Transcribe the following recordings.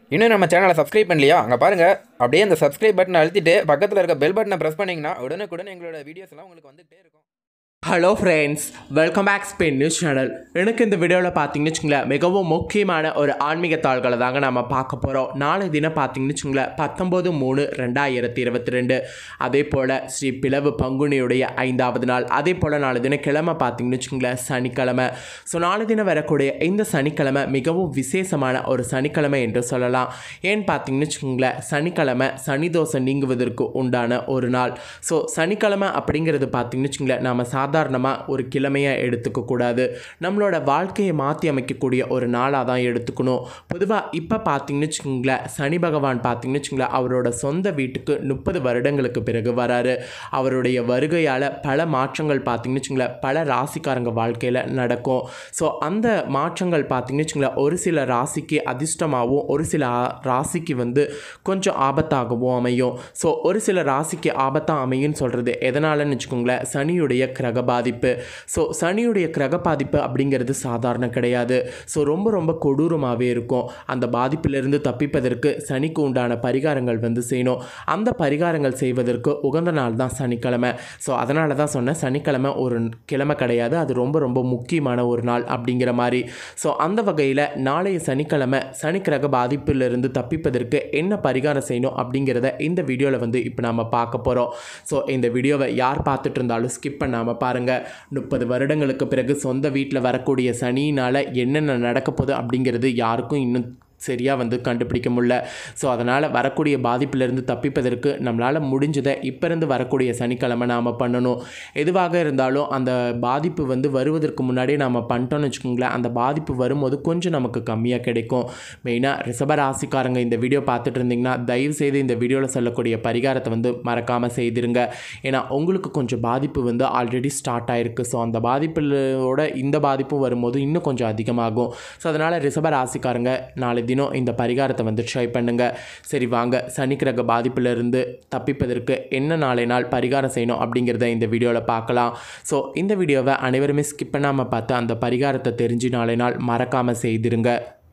இன்னும் நம்ம சேனலை சப்ஸ்கிரைப் பண்ணலையா அங்கே பாருங்கள் அப்படியே அந்த சப்ஸ்கிரைப் பட்டனை அழுத்திட்டு பக்கத்தில் இருக்க பெல் பட்டனை ப்ரெஸ் பண்ணிங்கன்னா உடனுக்குடன் எங்களோட வீடியோஸ் எல்லாம் உங்களுக்கு வந்துகிட்டே இருக்கும் hello friends welcome back Spain news channel எனக்கு இந்த வீடியோவில் பார்த்தீங்கன்னு வச்சுங்களேன் மிகவும் முக்கியமான ஒரு ஆன்மீக தாள்களை தாங்க நம்ம பார்க்க போகிறோம் நாளை தினம் பார்த்தீங்கன்னு வச்சுங்களேன் பத்தொம்போது மூணு ரெண்டாயிரத்தி இருபத்தி ரெண்டு அதே போல் ஸ்ரீ பிளவு பங்குனியுடைய ஐந்தாவது நாள் அதே போல் நாளை தினம் கிழமை பார்த்தீங்கன்னு வச்சுங்களேன் சனிக்கிழமை ஸோ நாளை தினம் வரக்கூடிய இந்த சனிக்கிழமை மிகவும் விசேஷமான ஒரு சனிக்கிழமை என்று சொல்லலாம் ஏன்னு பார்த்தீங்கன்னு வச்சுக்கோங்களேன் சனிக்கிழமை சனி தோசை நீங்குவதற்கு உண்டான ஒரு நாள் ஸோ சனிக்கிழமை அப்படிங்கிறது பார்த்தீங்கன்னு வச்சுங்களேன் நம்ம சாதாரணமாக ஒரு கிழமையை எடுத்துக்கக்கூடாது நம்மளோட வாழ்க்கையை மாற்றி அமைக்கக்கூடிய ஒரு நாளாக தான் எடுத்துக்கணும் பொதுவாக இப்போ பார்த்தீங்கன்னு வச்சுக்கோங்களேன் சனி பகவான் பார்த்தீங்கன்னு வச்சுங்களேன் அவரோட சொந்த வீட்டுக்கு முப்பது வருடங்களுக்கு பிறகு வராரு அவருடைய வருகையால் பல மாற்றங்கள் பார்த்தீங்கன்னு வச்சுங்களேன் பல ராசிக்காரங்க வாழ்க்கையில் நடக்கும் ஸோ அந்த மாற்றங்கள் பார்த்தீங்கன்னு வச்சுங்களேன் ஒரு சில ராசிக்கு அதிர்ஷ்டமாகவும் ஒரு சில ஆ- ராசிக்கு வந்து கொஞ்சம் ஆபத்தாகவும் அமையும் ஸோ ஒரு சில ராசிக்கு ஆபத்தாக அமையும்னு சொல்கிறது எதனாலன்னு வச்சுக்கோங்களேன் சனியுடைய கிரக பாதிப்பு ஸோ சனியுடைய கிரக பாதிப்பு அப்படிங்கிறது சாதாரண கிடையாது ஸோ ரொம்ப ரொம்ப கொடூரமாகவே இருக்கும் அந்த பாதிப்பிலிருந்து தப்பிப்பதற்கு சனிக்கு உண்டான பரிகாரங்கள் வந்து செய்யணும் அந்த பரிகாரங்கள் செய்வதற்கு உகந்த நாள் தான் சனிக்கிழமை ஸோ அதனால தான் சொன்னேன் சனிக்கிழமை ஒரு கிழமை கிடையாது அது ரொம்ப ரொம்ப முக்கியமான ஒரு நாள் அப்படிங்கிற மாதிரி ஸோ அந்த வகையில் நாளைய சனிக்கிழமை சனி கிரக பாதிப்பிலிருந்து தப்பிப்பதற்கு என்ன பரிகாரம் செய்யணும் அப்படிங்கிறத இந்த வீடியோவில் வந்து இப்போ நம்ம பார்க்க போகிறோம் ஸோ இந்த வீடியோவை யார் பார்த்துட்டு இருந்தாலும் ஸ்கிப் பண்ணாமல் பாருங்கள் முப்பது வருடங்களுக்கு பிறகு சொந்த வீட்டில் வரக்கூடிய சனியினால் என்னென்ன நடக்க போகுது அப்படிங்கிறது யாருக்கும் இன்னும் சரியாக வந்து கண்டுபிடிக்க முடியல ஸோ அதனால் வரக்கூடிய பாதிப்பிலிருந்து தப்பிப்பதற்கு நம்மளால் முடிஞ்சதை இப்போ இருந்து வரக்கூடிய சனிக்கிழமை நாம் பண்ணணும் எதுவாக இருந்தாலும் அந்த பாதிப்பு வந்து வருவதற்கு முன்னாடியே நாம் பண்ணிட்டோம்னு வச்சுக்கோங்களேன் அந்த பாதிப்பு வரும்போது கொஞ்சம் நமக்கு கம்மியாக கிடைக்கும் மெயினாக ரிஷப ராசிக்காரங்க இந்த வீடியோ பார்த்துட்டு இருந்தீங்கன்னா தயவு செய்து இந்த வீடியோவில் சொல்லக்கூடிய பரிகாரத்தை வந்து மறக்காமல் செய்திருங்க ஏன்னா உங்களுக்கு கொஞ்சம் பாதிப்பு வந்து ஆல்ரெடி ஸ்டார்ட் ஆயிருக்கு ஸோ அந்த பாதிப்பிலோட இந்த பாதிப்பும் வரும்போது இன்னும் கொஞ்சம் அதிகமாகும் ஸோ அதனால் ரிஷப ராசிக்காரங்க நாளை தினம் இந்த பரிகாரத்தை வந்து ட்ரை பண்ணுங்க சரி வாங்க சனி கிரக பாதிப்பிலிருந்து தப்பிப்பதற்கு என்ன நாளை நாள் பரிகாரம் செய்யணும் அப்படிங்கிறத இந்த வீடியோவில் பார்க்கலாம் ஸோ இந்த வீடியோவை அனைவருமே ஸ்கிப் பண்ணாமல் பார்த்து அந்த பரிகாரத்தை தெரிஞ்சு நாளை நாள் மறக்காமல் செய்திருங்க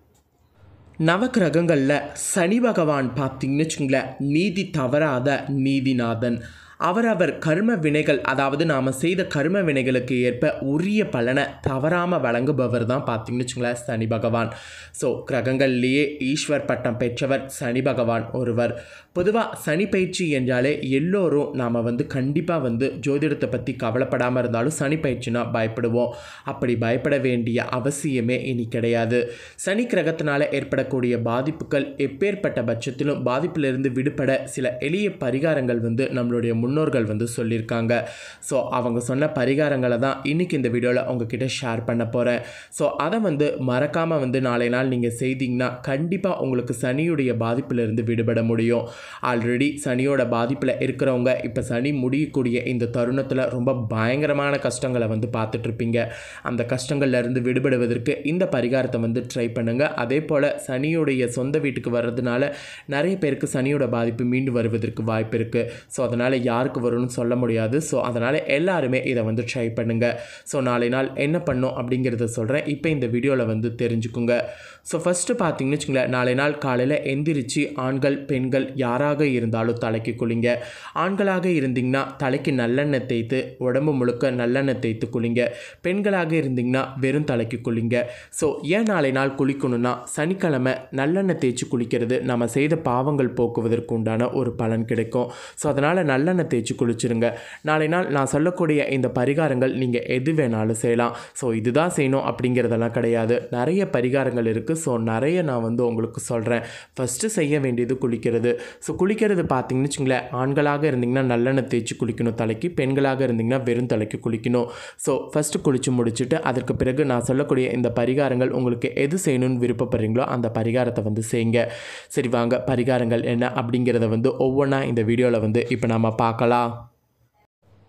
நவக்கிரகங்களில் சனி பகவான் பார்த்தீங்கன்னு வச்சுங்களேன் நீதி தவறாத நீதிநாதன் அவரவர் கர்ம வினைகள் அதாவது நாம் செய்த கர்ம வினைகளுக்கு ஏற்ப உரிய பலனை தவறாமல் வழங்குபவர் தான் பார்த்தீங்கன்னு வச்சுங்களேன் சனி பகவான் ஸோ கிரகங்கள்லேயே ஈஸ்வர் பட்டம் பெற்றவர் சனி பகவான் ஒருவர் பொதுவாக சனி பயிற்சி என்றாலே எல்லோரும் நாம் வந்து கண்டிப்பாக வந்து ஜோதிடத்தை பற்றி கவலைப்படாமல் இருந்தாலும் சனி பயிற்சினா பயப்படுவோம் அப்படி பயப்பட வேண்டிய அவசியமே இனி கிடையாது சனி கிரகத்தினால ஏற்படக்கூடிய பாதிப்புகள் எப்பேற்பட்ட பட்சத்திலும் பாதிப்பிலிருந்து விடுபட சில எளிய பரிகாரங்கள் வந்து நம்மளுடைய முன்னோர்கள் வந்து சொல்லியிருக்காங்க ஸோ அவங்க சொன்ன பரிகாரங்களை தான் இன்றைக்கி இந்த வீடியோவில் உங்ககிட்ட ஷேர் பண்ண போகிறேன் ஸோ அதை வந்து மறக்காமல் வந்து நாளை நாள் நீங்கள் செய்தீங்கன்னா கண்டிப்பாக உங்களுக்கு சனியுடைய பாதிப்பிலிருந்து விடுபட முடியும் ஆல்ரெடி சனியோட பாதிப்பில் இருக்கிறவங்க இப்போ சனி முடியக்கூடிய இந்த தருணத்தில் ரொம்ப பயங்கரமான கஷ்டங்களை வந்து பார்த்துட்ருப்பீங்க அந்த கஷ்டங்கள்ல இருந்து விடுபடுவதற்கு இந்த பரிகாரத்தை வந்து ட்ரை பண்ணுங்கள் அதே போல் சனியுடைய சொந்த வீட்டுக்கு வர்றதுனால நிறைய பேருக்கு சனியோட பாதிப்பு மீண்டு வருவதற்கு வாய்ப்பு இருக்குது ஸோ அதனால் யாருக்கு வரும்னு சொல்ல முடியாது ஸோ அதனால் எல்லாருமே இதை வந்து ட்ரை பண்ணுங்கள் ஸோ நாளை நாள் என்ன பண்ணும் அப்படிங்கிறத சொல்கிறேன் இப்போ இந்த வீடியோவில் வந்து தெரிஞ்சுக்குங்க ஸோ ஃபஸ்ட்டு பார்த்தீங்கன்னு வச்சுங்களேன் நாளை நாள் காலையில் எந்திரிச்சு ஆண்கள் பெண்கள் யாராக இருந்தாலும் தலைக்கு குளிங்க ஆண்களாக இருந்தீங்கன்னா தலைக்கு நல்லெண்ணெய் தேய்த்து உடம்பு முழுக்க நல்லெண்ணெய் தேய்த்து குளிங்க பெண்களாக இருந்தீங்கன்னா வெறும் தலைக்கு குளிங்க ஸோ ஏன் நாளை நாள் குளிக்கணும்னா சனிக்கிழமை நல்லெண்ணெய் தேய்ச்சி குளிக்கிறது நம்ம செய்த பாவங்கள் போக்குவதற்கு உண்டான ஒரு பலன் கிடைக்கும் ஸோ அதனால் நல்லெண்ணெய் தேய்ச்சி குளிச்சிருங்க நாளை நாள் நான் சொல்லக்கூடிய இந்த பரிகாரங்கள் நீங்கள் எது வேணாலும் செய்யலாம் ஸோ இதுதான் செய்யணும் அப்படிங்கிறதெல்லாம் கிடையாது நிறைய பரிகாரங்கள் இருக்குது ஸோ நிறைய நான் வந்து உங்களுக்கு சொல்கிறேன் ஃபஸ்ட்டு செய்ய வேண்டியது குளிக்கிறது ஸோ குளிக்கிறது பார்த்தீங்கன்னு வச்சுங்களேன் ஆண்களாக இருந்தீங்கன்னா நல்லெண்ணெய் தேய்ச்சி குளிக்கணும் தலைக்கு பெண்களாக இருந்தீங்கன்னா வெறும் தலைக்கு குளிக்கணும் ஸோ ஃபஸ்ட்டு குளித்து முடிச்சுட்டு அதற்கு பிறகு நான் சொல்லக்கூடிய இந்த பரிகாரங்கள் உங்களுக்கு எது செய்யணும்னு விருப்பப்படுறீங்களோ அந்த பரிகாரத்தை வந்து செய்யுங்க சரி வாங்க பரிகாரங்கள் என்ன அப்படிங்கிறத வந்து ஒவ்வொன்றா இந்த வீடியோவில் வந்து இப்போ நம்ம பார்க்கலாம்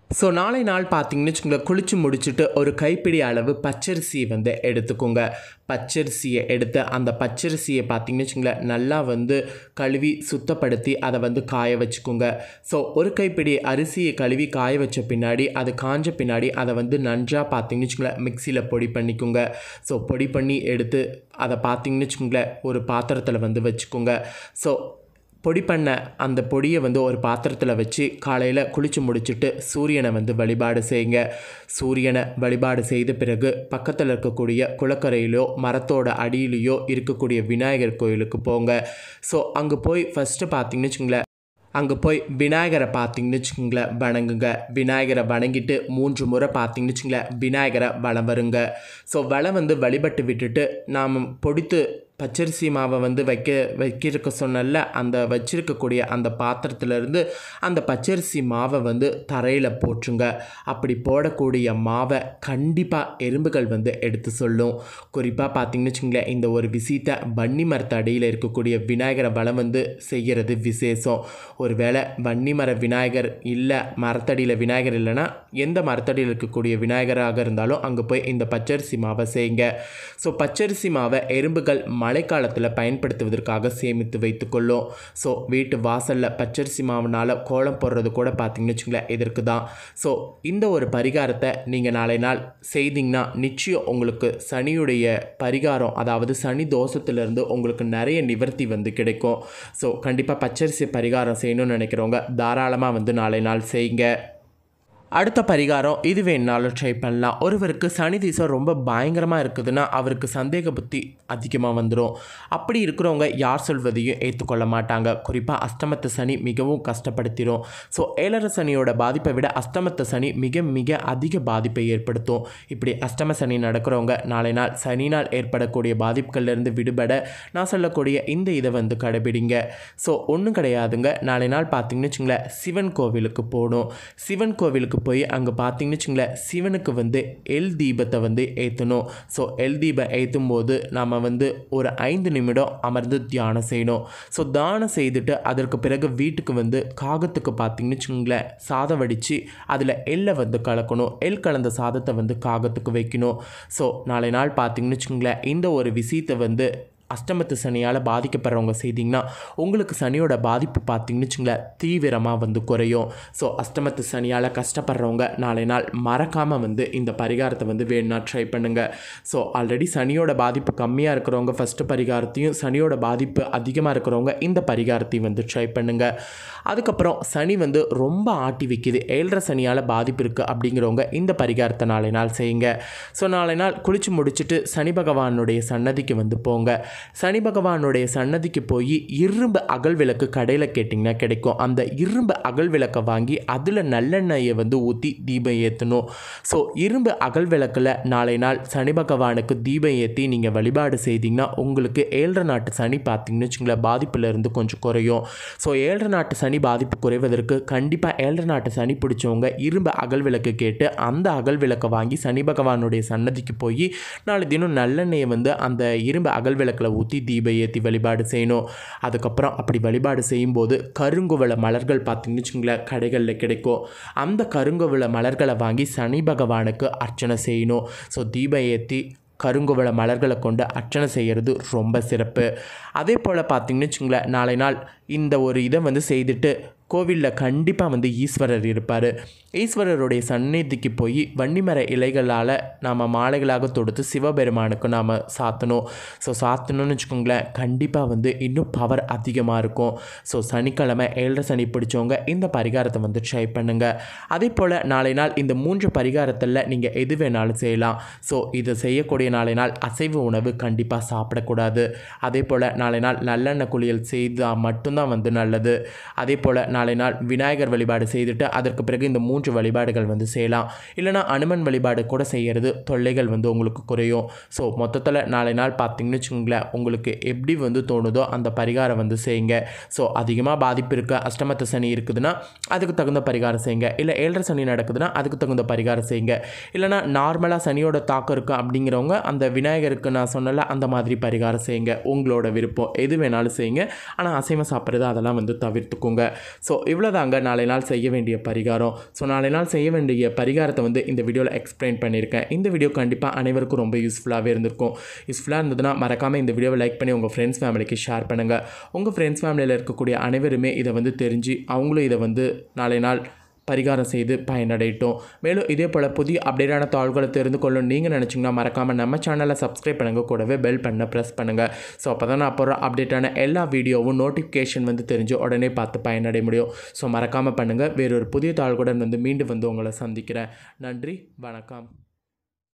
ஸோ நாளை நாள் பார்த்தீங்கன்னு வச்சுக்கோங்க குளிச்சு முடிச்சுட்டு ஒரு கைப்பிடி அளவு பச்சரிசியை வந்து எடுத்துக்கோங்க பச்சரிசியை எடுத்து அந்த பச்சரிசியை பார்த்தீங்கன்னு வச்சுங்களேன் நல்லா வந்து கழுவி சுத்தப்படுத்தி அதை வந்து காய வச்சுக்கோங்க ஸோ ஒரு கைப்பிடி அரிசியை கழுவி காய வச்ச பின்னாடி அது காஞ்ச பின்னாடி அதை வந்து நன்றாக பார்த்தீங்கன்னு வச்சுங்களேன் மிக்சியில் பொடி பண்ணிக்கோங்க ஸோ பொடி பண்ணி எடுத்து அதை பார்த்தீங்கன்னு வச்சுக்கோங்களேன் ஒரு பாத்திரத்தில் வந்து வச்சுக்கோங்க ஸோ பொடி பண்ண அந்த பொடியை வந்து ஒரு பாத்திரத்தில் வச்சு காலையில் குளித்து முடிச்சுட்டு சூரியனை வந்து வழிபாடு செய்யுங்க சூரியனை வழிபாடு செய்த பிறகு பக்கத்தில் இருக்கக்கூடிய குளக்கரையிலோ மரத்தோட அடியிலையோ இருக்கக்கூடிய விநாயகர் கோயிலுக்கு போங்க ஸோ அங்கே போய் ஃபஸ்ட்டு பார்த்தீங்கன்னு வச்சுங்களேன் அங்கே போய் விநாயகரை பார்த்தீங்கன்னு வச்சுக்கோங்களேன் வணங்குங்க விநாயகரை வணங்கிட்டு மூன்று முறை பார்த்தீங்கன்னு வச்சுங்களேன் விநாயகரை வலம் வருங்க ஸோ வலம் வந்து வழிபட்டு விட்டுட்டு நாம் பொடித்து பச்சரிசி மாவை வந்து வைக்க வைக்கிறதுக்கு சொன்னல அந்த வச்சிருக்கக்கூடிய அந்த பாத்திரத்துலேருந்து அந்த பச்சரிசி மாவை வந்து தரையில் போட்டுருங்க அப்படி போடக்கூடிய மாவை கண்டிப்பாக எறும்புகள் வந்து எடுத்து சொல்லும் குறிப்பாக பார்த்தீங்கன்னு வச்சுங்களேன் இந்த ஒரு விஷயத்தை வன்னி மரத்து அடியில் இருக்கக்கூடிய விநாயகரை வளம் வந்து செய்கிறது விசேஷம் ஒருவேளை வன்னி மர விநாயகர் இல்லை மரத்தடியில் விநாயகர் இல்லைன்னா எந்த மரத்தடியில் இருக்கக்கூடிய விநாயகராக இருந்தாலும் அங்கே போய் இந்த பச்சரிசி மாவை செய்யுங்க ஸோ பச்சரிசி மாவை எறும்புகள் மழைக்காலத்தில் பயன்படுத்துவதற்காக சேமித்து வைத்துக்கொள்ளும் ஸோ வீட்டு வாசலில் பச்சரிசி மாவுனால் கோலம் போடுறது கூட பார்த்தீங்கன்னு வச்சுங்களேன் இதற்கு தான் ஸோ இந்த ஒரு பரிகாரத்தை நீங்கள் நாளை நாள் செய்தீங்கன்னா நிச்சயம் உங்களுக்கு சனியுடைய பரிகாரம் அதாவது சனி தோஷத்திலிருந்து உங்களுக்கு நிறைய நிவர்த்தி வந்து கிடைக்கும் ஸோ கண்டிப்பாக பச்சரிசி பரிகாரம் செய்யணும்னு நினைக்கிறவங்க தாராளமாக வந்து நாளை நாள் செய்யுங்க அடுத்த பரிகாரம் இது வேணாலும் ட்ரை பண்ணலாம் ஒருவருக்கு சனி திசை ரொம்ப பயங்கரமாக இருக்குதுன்னா அவருக்கு சந்தேக புத்தி அதிகமாக வந்துடும் அப்படி இருக்கிறவங்க யார் சொல்வதையும் ஏற்றுக்கொள்ள மாட்டாங்க குறிப்பாக அஷ்டமத்து சனி மிகவும் கஷ்டப்படுத்திடும் ஸோ ஏழரை சனியோட பாதிப்பை விட அஷ்டமத்து சனி மிக மிக அதிக பாதிப்பை ஏற்படுத்தும் இப்படி அஷ்டம சனி நடக்கிறவங்க நாளை நாள் சனி நாள் ஏற்படக்கூடிய பாதிப்புகள்லேருந்து விடுபட நான் சொல்லக்கூடிய இந்த இதை வந்து கடைபிடிங்க ஸோ ஒன்றும் கிடையாதுங்க நாளை நாள் பார்த்தீங்கன்னு வச்சுங்களேன் சிவன் கோவிலுக்கு போகணும் சிவன் கோவிலுக்கு போய் அங்கே பார்த்தீங்கன்னு வச்சுங்களேன் சிவனுக்கு வந்து எல் தீபத்தை வந்து ஏற்றணும் ஸோ எல் தீபம் ஏற்றும் போது நாம் வந்து ஒரு ஐந்து நிமிடம் அமர்ந்து தியானம் செய்யணும் ஸோ தானம் செய்துட்டு அதற்கு பிறகு வீட்டுக்கு வந்து காகத்துக்கு பார்த்தீங்கன்னு வச்சுங்களேன் சாதம் வடித்து அதில் எல்லை வந்து கலக்கணும் எல் கலந்த சாதத்தை வந்து காகத்துக்கு வைக்கணும் ஸோ நாளை நாள் பார்த்தீங்கன்னு வச்சுங்களேன் இந்த ஒரு விஷயத்தை வந்து அஷ்டமத்து சனியால் பாதிக்கப்படுறவங்க செய்தீங்கன்னா உங்களுக்கு சனியோட பாதிப்பு பார்த்தீங்கன்னு வச்சுங்களேன் தீவிரமாக வந்து குறையும் ஸோ அஷ்டமத்து சனியால் கஷ்டப்படுறவங்க நாளை நாள் மறக்காமல் வந்து இந்த பரிகாரத்தை வந்து வேணும்னா ட்ரை பண்ணுங்கள் ஸோ ஆல்ரெடி சனியோட பாதிப்பு கம்மியாக இருக்கிறவங்க ஃபஸ்ட்டு பரிகாரத்தையும் சனியோட பாதிப்பு அதிகமாக இருக்கிறவங்க இந்த பரிகாரத்தையும் வந்து ட்ரை பண்ணுங்கள் அதுக்கப்புறம் சனி வந்து ரொம்ப ஆட்டி வைக்குது ஏழரை சனியால் பாதிப்பு இருக்குது அப்படிங்கிறவங்க இந்த பரிகாரத்தை நாளை நாள் செய்யுங்க ஸோ நாளை நாள் குளித்து முடிச்சுட்டு சனி பகவானுடைய சன்னதிக்கு வந்து போங்க சனி பகவானுடைய சன்னதிக்கு போய் இரும்பு அகல் விளக்கு கடையில் கேட்டிங்கன்னா கிடைக்கும் அந்த இரும்பு அகல் விளக்கை வாங்கி அதில் நல்லெண்ணெயை வந்து ஊற்றி தீபம் ஏற்றணும் ஸோ இரும்பு அகல் விளக்கில் நாளை நாள் சனி பகவானுக்கு தீபம் ஏற்றி நீங்கள் வழிபாடு செய்தீங்கன்னா உங்களுக்கு ஏழரை நாட்டு சனி பார்த்தீங்கன்னு வச்சுங்களேன் பாதிப்புலேருந்து கொஞ்சம் குறையும் ஸோ ஏழரை நாட்டு சனி பாதிப்பு குறைவதற்கு கண்டிப்பாக ஏழரை நாட்டு சனி பிடிச்சவங்க இரும்பு அகல் விளக்கு கேட்டு அந்த அகல் விளக்கை வாங்கி சனி பகவானுடைய சன்னதிக்கு போய் நாளை தினம் நல்லெண்ணெயை வந்து அந்த இரும்பு அகல் விளக்கில் ஊற்றி தீபம் ஏற்றி வழிபாடு செய்யணும் அதுக்கப்புறம் அப்படி வழிபாடு செய்யும்போது கருங்குவள மலர்கள் பார்த்தீங்கன்னு வச்சுங்களேன் கடைகளில் கிடைக்கும் அந்த கருங்குவள மலர்களை வாங்கி சனி பகவானுக்கு அர்ச்சனை செய்யணும் ஸோ தீபம் ஏற்றி கருங்குவள மலர்களை கொண்டு அர்ச்சனை செய்கிறது ரொம்ப சிறப்பு அதே போல் பார்த்தீங்கன்னு வச்சுங்களேன் நாளை நாள் இந்த ஒரு இதை வந்து செய்துட்டு கோவிலில் கண்டிப்பாக வந்து ஈஸ்வரர் இருப்பார் ஈஸ்வரருடைய சந்நிதிக்கு போய் வன்னிமர இலைகளால் நாம் மாலைகளாக தொடுத்து சிவபெருமானுக்கு நாம் சாத்தணும் ஸோ சாத்தணும்னு வச்சுக்கோங்களேன் கண்டிப்பாக வந்து இன்னும் பவர் அதிகமாக இருக்கும் ஸோ சனிக்கிழமை ஏழரை சனி பிடிச்சவங்க இந்த பரிகாரத்தை வந்து ட்ரை பண்ணுங்கள் அதே போல் நாளை நாள் இந்த மூன்று பரிகாரத்தில் நீங்கள் எது வேணாலும் செய்யலாம் ஸோ இதை செய்யக்கூடிய நாளை நாள் அசைவ உணவு கண்டிப்பாக சாப்பிடக்கூடாது அதே போல் நாளை நாள் நல்லெண்ணெய் குளியல் செய்தால் மட்டும்தான் வந்து நல்லது அதே போல் நாளை நாள் விநாயகர் வழிபாடு செய்துட்டு அதற்கு பிறகு இந்த மூன்று வழிபாடுகள் வந்து செய்யலாம் இல்லைனா அனுமன் வழிபாடு கூட செய்கிறது தொல்லைகள் வந்து உங்களுக்கு குறையும் ஸோ மொத்தத்தில் நாளை நாள் பார்த்தீங்கன்னு வச்சுக்கோங்களேன் உங்களுக்கு எப்படி வந்து தோணுதோ அந்த பரிகாரம் வந்து செய்யுங்க ஸோ அதிகமாக பாதிப்பு இருக்குது அஷ்டமத்த சனி இருக்குதுன்னா அதுக்கு தகுந்த பரிகாரம் செய்யுங்க இல்லை ஏழரை சனி நடக்குதுன்னா அதுக்கு தகுந்த பரிகாரம் செய்யுங்க இல்லைனா நார்மலாக சனியோட தாக்கம் இருக்குது அப்படிங்கிறவங்க அந்த விநாயகருக்கு நான் சொன்னல அந்த மாதிரி பரிகாரம் செய்யுங்க உங்களோட விருப்பம் எது வேணாலும் செய்யுங்க ஆனால் அசைவம் சாப்பிட்றது அதெல்லாம் வந்து தவிர்த்துக்கோங்க ஸோ இவ்வளோதாங்க நாளை நாள் செய்ய வேண்டிய பரிகாரம் ஸோ நாளை நாள் செய்ய வேண்டிய பரிகாரத்தை வந்து இந்த வீடியோவில் எக்ஸ்பிளைன் பண்ணியிருக்கேன் இந்த வீடியோ கண்டிப்பாக அனைவருக்கும் ரொம்ப யூஸ்ஃபுல்லாகவே இருந்திருக்கும் யூஸ்ஃபுல்லாக இருந்ததுன்னா மறக்காமல் இந்த வீடியோவை லைக் பண்ணி உங்கள் ஃப்ரெண்ட்ஸ் ஃபேமிலிக்கு ஷேர் பண்ணுங்கள் உங்கள் ஃப்ரெண்ட்ஸ் ஃபேமிலியில் இருக்கக்கூடிய அனைவருமே இதை வந்து தெரிஞ்சு அவங்களும் இதை வந்து நாளை நாள் பரிகாரம் செய்து பயனடையட்டும் மேலும் இதே போல் புதிய அப்டேட்டான தாள்களை தெரிந்து கொள்ளணும் நீங்கள் நினச்சிங்கன்னா மறக்காமல் நம்ம சேனலை சப்ஸ்கிரைப் பண்ணுங்க கூடவே பெல் பண்ண ப்ரெஸ் பண்ணுங்கள் ஸோ அப்போ தான் நான் போகிற அப்டேட்டான எல்லா வீடியோவும் நோட்டிஃபிகேஷன் வந்து தெரிஞ்சு உடனே பார்த்து பயனடைய முடியும் ஸோ மறக்காமல் பண்ணுங்கள் வேறொரு புதிய தாள்களுடன் வந்து மீண்டும் வந்து உங்களை சந்திக்கிறேன் நன்றி வணக்கம்